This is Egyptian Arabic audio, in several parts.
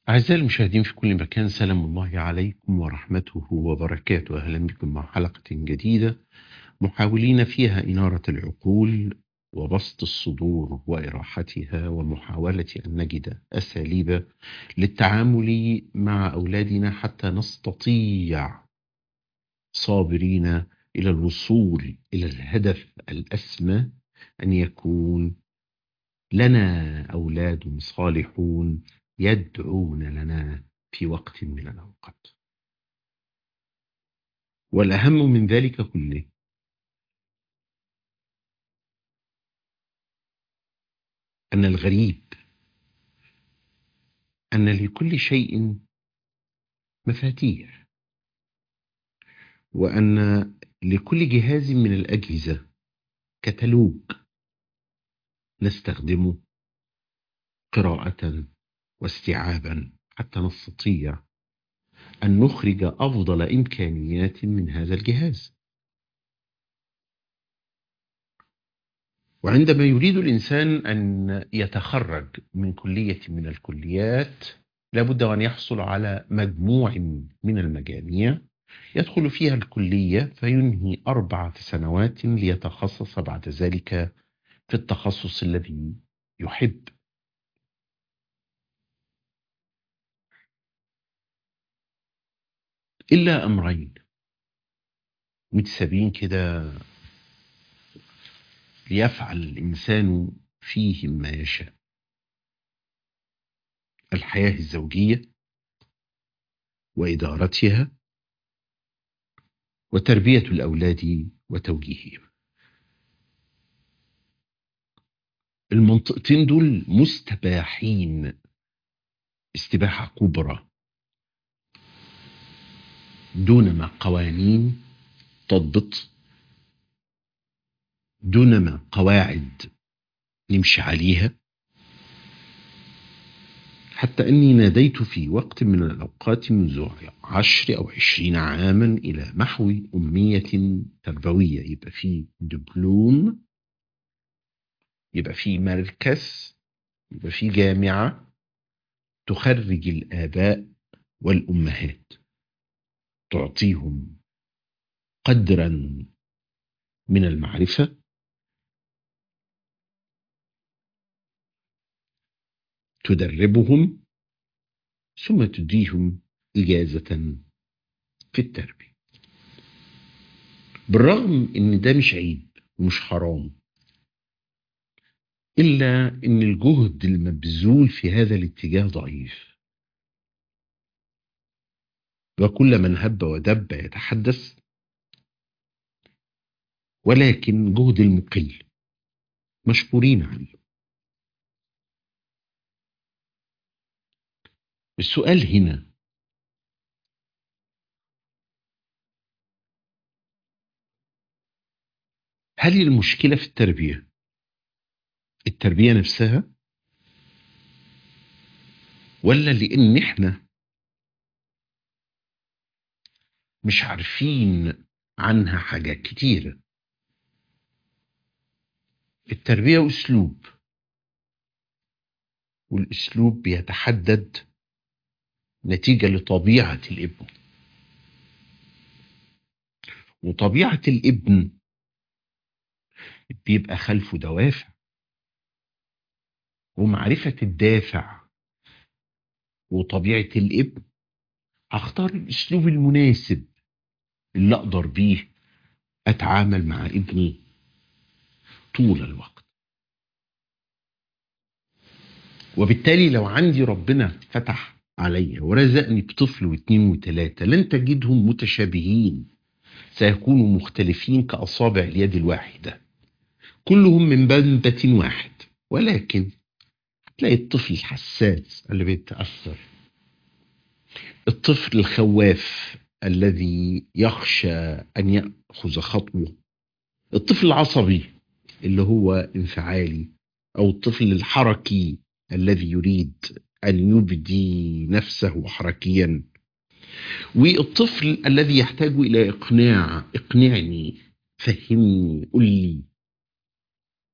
أعزائي المشاهدين في كل مكان سلام الله عليكم ورحمته وبركاته أهلا بكم مع حلقة جديدة محاولين فيها إنارة العقول وبسط الصدور وإراحتها ومحاولة أن نجد أساليب للتعامل مع أولادنا حتى نستطيع صابرين إلى الوصول إلى الهدف الأسمى أن يكون لنا أولاد صالحون يدعون لنا في وقت من الأوقات والأهم من ذلك كله أن الغريب أن لكل شيء مفاتيح وأن لكل جهاز من الأجهزة كتالوج نستخدمه قراءة واستيعابا حتى نستطيع أن نخرج أفضل إمكانيات من هذا الجهاز وعندما يريد الإنسان أن يتخرج من كلية من الكليات لابد أن يحصل على مجموع من المجاميع يدخل فيها الكلية فينهي أربعة سنوات ليتخصص بعد ذلك في التخصص الذي يحب إلا أمرين متسابين كده ليفعل الإنسان فيهم ما يشاء الحياة الزوجية وإدارتها وتربية الأولاد وتوجيههم المنطقتين دول مستباحين استباحة كبرى دون ما قوانين تضبط دون ما قواعد نمشي عليها حتى أني ناديت في وقت من الأوقات منذ عشر أو عشرين عاما إلى محو أمية تربوية يبقى في دبلوم يبقى في مركز يبقى في جامعة تخرج الآباء والأمهات تعطيهم قدرا من المعرفة تدربهم ثم تديهم إجازة في التربية بالرغم ان ده مش عيب ومش حرام إلا ان الجهد المبذول في هذا الاتجاه ضعيف وكل من هب ودب يتحدث ولكن جهد المقل مشكورين عليه السؤال هنا هل المشكلة في التربية التربية نفسها ولا لأن احنا مش عارفين عنها حاجات كتيرة التربية أسلوب والأسلوب بيتحدد نتيجة لطبيعة الابن وطبيعة الابن بيبقى خلفه دوافع ومعرفة الدافع وطبيعة الابن هختار الأسلوب المناسب اللي أقدر بيه أتعامل مع ابني طول الوقت وبالتالي لو عندي ربنا فتح عليا ورزقني بطفل واثنين وثلاثة لن تجدهم متشابهين سيكونوا مختلفين كأصابع اليد الواحدة كلهم من بنبة واحد ولكن تلاقي الطفل الحساس اللي بيتأثر الطفل الخواف الذي يخشى أن يأخذ خطوة الطفل العصبي اللي هو انفعالي أو الطفل الحركي الذي يريد أن يبدي نفسه حركيا والطفل الذي يحتاج إلى إقناع اقنعني فهمني قل لي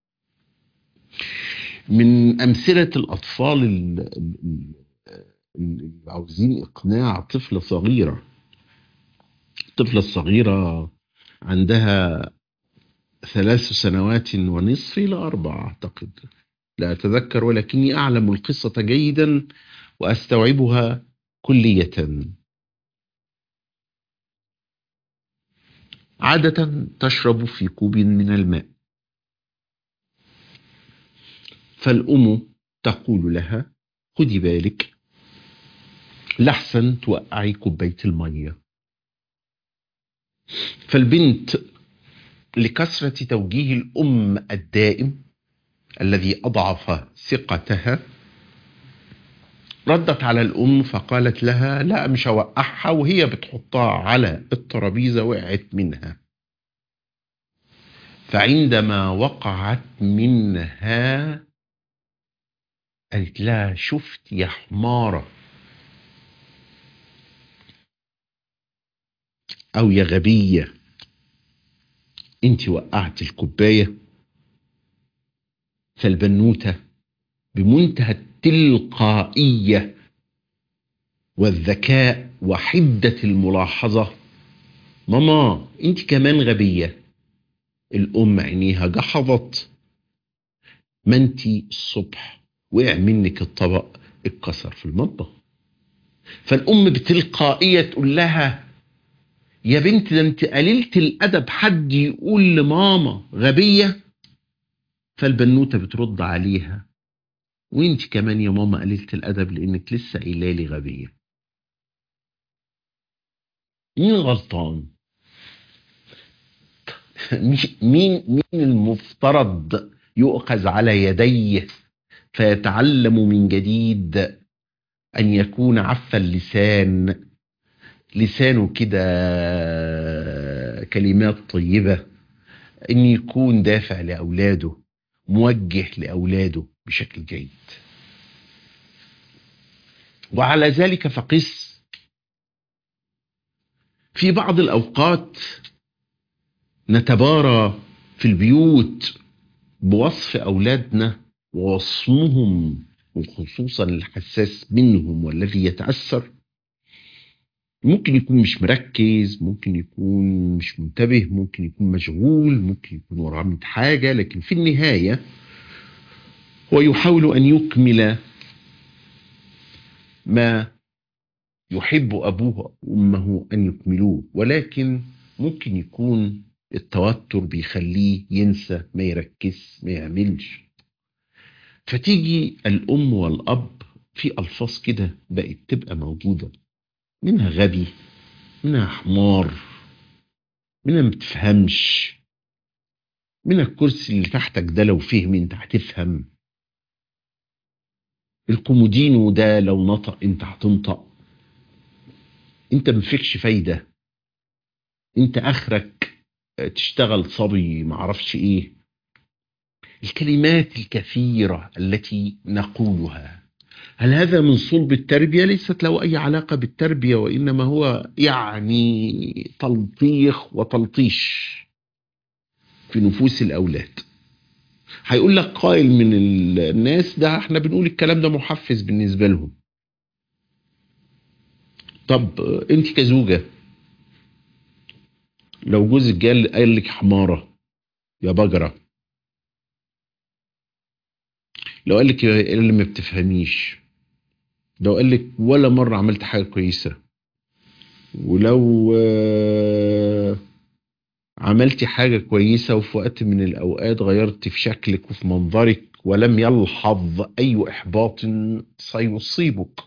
من أمثلة الأطفال عاوزين إقناع طفلة صغيرة الطفلة الصغيرة عندها ثلاث سنوات ونصف إلى أربع أعتقد لا أتذكر ولكني أعلم القصة جيدا وأستوعبها كلية عادة تشرب في كوب من الماء فالأم تقول لها خدي بالك لحسن توقعي كوباية المية فالبنت لكثرة توجيه الأم الدائم الذي أضعف ثقتها ردت على الأم فقالت لها لا مش هوقعها وهي بتحطها على الترابيزة وقعت منها فعندما وقعت منها قالت لها شفت يا حمارة أو يا غبية انت وقعت الكوباية فالبنوتة بمنتهى التلقائية والذكاء وحدة الملاحظة ماما انت كمان غبية الأم عينيها جحظت ما انت الصبح وقع منك الطبق اتكسر في المطبخ فالأم بتلقائية تقول لها يا بنت ده انت قليلة الأدب حد يقول لماما غبية فالبنوتة بترد عليها وانت كمان يا ماما قليلة الأدب لأنك لسه قايله لي غبية مين غلطان؟ مين مين المفترض يؤخذ على يديه فيتعلم من جديد أن يكون عف اللسان لسانه كده كلمات طيبة أن يكون دافع لأولاده موجه لأولاده بشكل جيد وعلى ذلك فقس في بعض الأوقات نتبارى في البيوت بوصف أولادنا ووصمهم وخصوصا الحساس منهم والذي يتأثر ممكن يكون مش مركز ممكن يكون مش منتبه ممكن يكون مشغول ممكن يكون وراه من حاجة لكن في النهاية هو يحاول أن يكمل ما يحب أبوه وأمه أن يكملوه ولكن ممكن يكون التوتر بيخليه ينسى ما يركز ما يعملش فتيجي الأم والأب في ألفاظ كده بقت تبقى موجودة منها غبي منها حمار منها ما بتفهمش منها الكرسي اللي تحتك ده لو فهم انت هتفهم الكومودينو ده لو نطق انت هتنطق انت مفيكش فايدة انت اخرك تشتغل صبي معرفش ايه الكلمات الكثيرة التي نقولها هل هذا من صلب التربية ليست له أي علاقة بالتربية وإنما هو يعني تلطيخ وتلطيش في نفوس الأولاد هيقول لك قائل من الناس ده احنا بنقول الكلام ده محفز بالنسبة لهم طب انت كزوجة لو جوزك قال قال لك حمارة يا بجرة لو قال لك اللي ما بتفهميش لو قال لك ولا مرة عملت حاجة كويسة ولو عملتي حاجة كويسة وفي وقت من الأوقات غيرت في شكلك وفي منظرك ولم يلحظ أي إحباط سيصيبك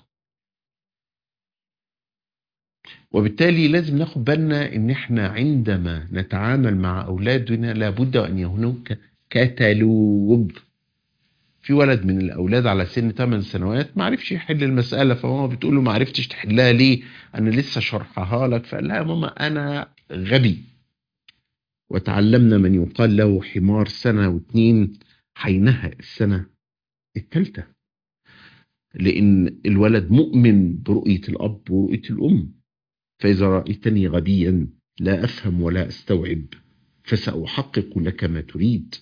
وبالتالي لازم ناخد بالنا ان احنا عندما نتعامل مع اولادنا لابد ان هناك كتالوج في ولد من الاولاد على سن 8 سنوات ما عرفش يحل المساله فماما بتقول له ما عرفتش تحلها ليه انا لسه شرحها لك فقال لها يا ماما انا غبي وتعلمنا من يقال له حمار سنه واتنين حينها السنه الثالثه لان الولد مؤمن برؤيه الاب ورؤيه الام فإذا رأيتني غبيا لا أفهم ولا أستوعب فسأحقق لك ما تريد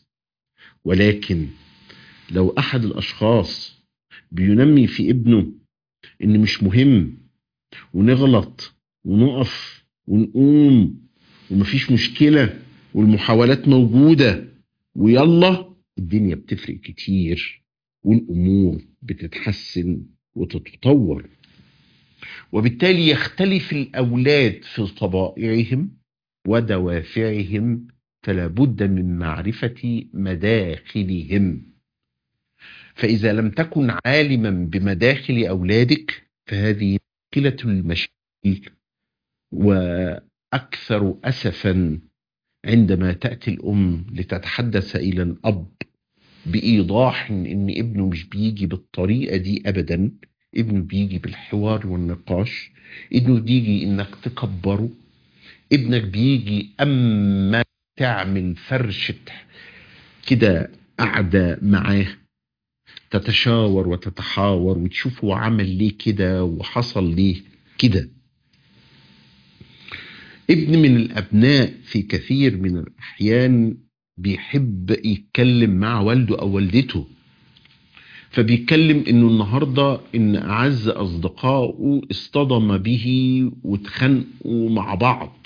ولكن لو أحد الأشخاص بينمي في ابنه ان مش مهم ونغلط ونقف ونقوم ومفيش مشكلة والمحاولات موجودة ويلا الدنيا بتفرق كتير والأمور بتتحسن وتتطور وبالتالي يختلف الأولاد في طبائعهم ودوافعهم فلا بد من معرفة مداخلهم فإذا لم تكن عالما بمداخل أولادك فهذه مشكلة المشاكل وأكثر أسفا عندما تأتي الأم لتتحدث إلى الأب بإيضاح إن ابنه مش بيجي بالطريقة دي أبدا ابنه بيجي بالحوار والنقاش ابنه بيجي إنك تكبره ابنك بيجي أما تعمل فرشة كده قاعدة معاه تتشاور وتتحاور وتشوف هو عمل ليه كده وحصل ليه كده ابن من الأبناء في كثير من الأحيان بيحب يتكلم مع والده أو والدته فبيتكلم انه النهارده ان اعز اصدقائه اصطدم به واتخانقوا مع بعض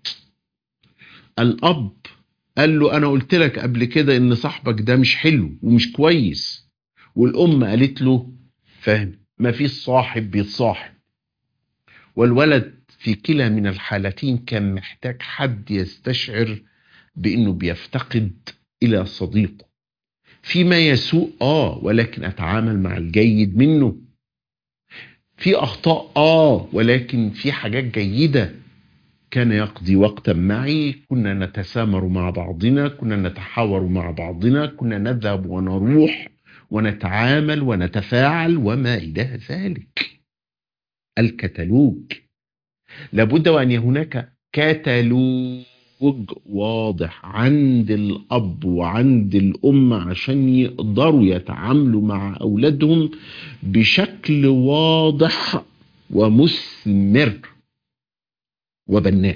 الاب قال له انا قلت لك قبل كده ان صاحبك ده مش حلو ومش كويس والام قالت له فاهم ما فيش صاحب بيتصاحب والولد في كلا من الحالتين كان محتاج حد يستشعر بانه بيفتقد الى صديقه فيما يسوء اه ولكن اتعامل مع الجيد منه في اخطاء اه ولكن في حاجات جيده كان يقضي وقتا معي كنا نتسامر مع بعضنا كنا نتحاور مع بعضنا كنا نذهب ونروح ونتعامل ونتفاعل وما الى ذلك الكتالوج لابد وان هناك كتالوج واضح عند الاب وعند الام عشان يقدروا يتعاملوا مع اولادهم بشكل واضح ومثمر وبناء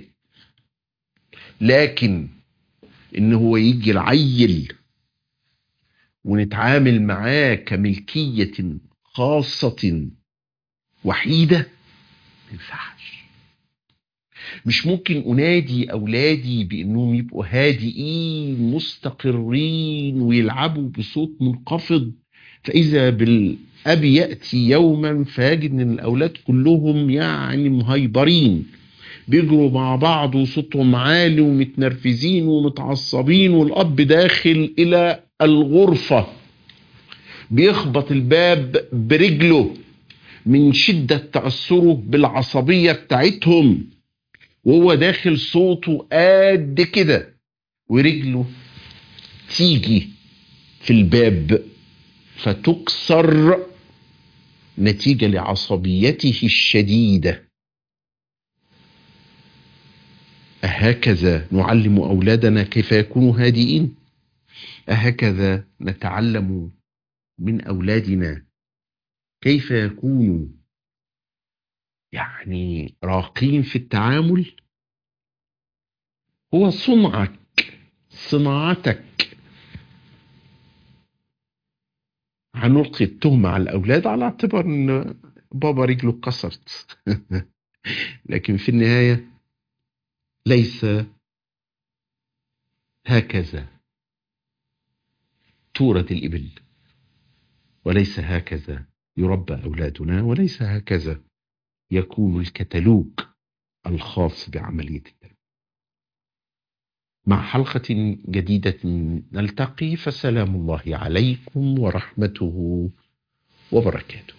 لكن ان هو يجي العيل ونتعامل معاه كملكيه خاصه وحيده ما ينفعش مش ممكن انادي اولادي بانهم يبقوا هادئين مستقرين ويلعبوا بصوت منخفض فاذا بالاب ياتي يوما فيجد ان الاولاد كلهم يعني مهيبرين بيجروا مع بعض وصوتهم عالي ومتنرفزين ومتعصبين والاب داخل الى الغرفه بيخبط الباب برجله من شده تاثره بالعصبيه بتاعتهم وهو داخل صوته قد كده ورجله تيجي في الباب فتكسر نتيجة لعصبيته الشديدة أهكذا نعلم أولادنا كيف يكونوا هادئين أهكذا نتعلم من أولادنا كيف يكونوا يعني راقين في التعامل هو صنعك صناعتك هنلقي التهمة على الأولاد على اعتبار أن بابا رجله اتكسرت لكن في النهاية ليس هكذا تورد الإبل وليس هكذا يربى أولادنا وليس هكذا يكون الكتالوج الخاص بعملية التربية مع حلقة جديدة نلتقي فسلام الله عليكم ورحمته وبركاته